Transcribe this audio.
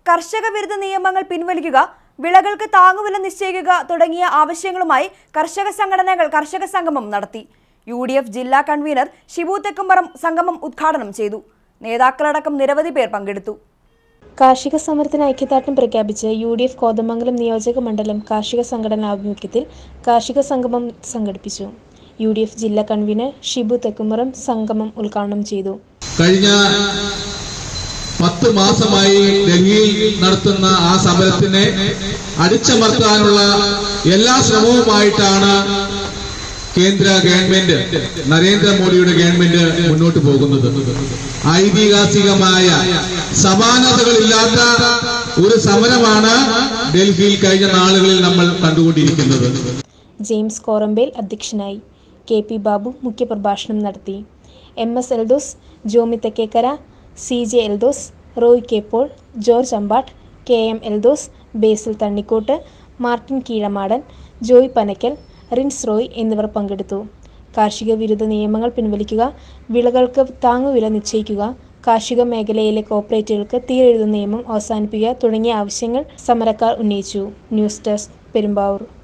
കർഷക വിരുദ്ധ നിയമങ്ങൾ പിൻവലിക്കുക വിളകൾക്ക് താങ്ങുവില നിശ്ചയിക്കുക തുടങ്ങിയ ആവശ്യങ്ങളുമായി കർഷക സംഘടനകൾ കർഷക സംഗമം നടത്തി യു ഡി എഫ് ജില്ലാ കൺവീനർ ഷിബു തെക്കുംപറം സംഗമം ഉദ്ഘാടനം ചെയ്തു നേതാക്കളടക്കം നിരവധി പേർ പങ്കെടുത്തു കാർഷിക സമരത്തിന് ഐക്യദാർഢ്യം പ്രഖ്യാപിച്ച് യു ഡി എഫ് കോതമംഗലം നിയോജക മണ്ഡലം കാർഷിക സംഘടന ആഭിമുഖ്യത്തിൽ കാർഷിക സംഗമം സംഘടിപ്പിച്ചു യു ഡി എഫ് ജില്ലാ കൺവീനർ ഷിബു തെക്കുമറം സംഗമം ഉദ്ഘാടനം ചെയ്തു കഴിഞ്ഞ പത്ത് മാസമായി ഡൽഹിയിൽ നടത്തുന്ന ആ സമരത്തിനെ അടിച്ചമർത്താനുള്ള എല്ലാ ശ്രമവുമായിട്ടാണ് കേന്ദ്ര ഗവൺമെന്റ് നരേന്ദ്രമോദിയുടെ ഗവൺമെന്റ് മുന്നോട്ട് പോകുന്നത് ഐതിഹാസികമായ സമാനതകളില്ലാത്ത ഒരു സമരമാണ് ഡൽഹിയിൽ കഴിഞ്ഞ നാളുകളിൽ നമ്മൾ കണ്ടുകൊണ്ടിരിക്കുന്നത് ജെയിംസ് കോറമ്പേൽ അധ്യക്ഷനായി കെ പി ബാബു മുഖ്യപ്രഭാഷണം നടത്തി M S Eldhose Jomy Thekkekkara C J Eldhose Roy K Paul George Ambatt K M Eldhose Basil Thannikkott Martin Keezhamadan Joy Panakkal Rins Roy എന്നിവർ പങ്കെടുത്തു കാർഷിക വിരുദ്ധ നിയമങ്ങൾ പിൻവലിക്കുക വിളകൾക്ക് താങ്ങുവില നിശ്ചയിക്കുക കാർഷിക മേഖലയിലെ കോർപ്പറേറ്റുകൾക്ക് തീരെഴുതുന്ന നിയമം അവസാനിപ്പിക്കുക തുടങ്ങിയ ആവശ്യങ്ങൾ സമരക്കാർ ഉന്നയിച്ചു ന്യൂസ് ഡെസ്ക് പെരുമ്പാവൂർ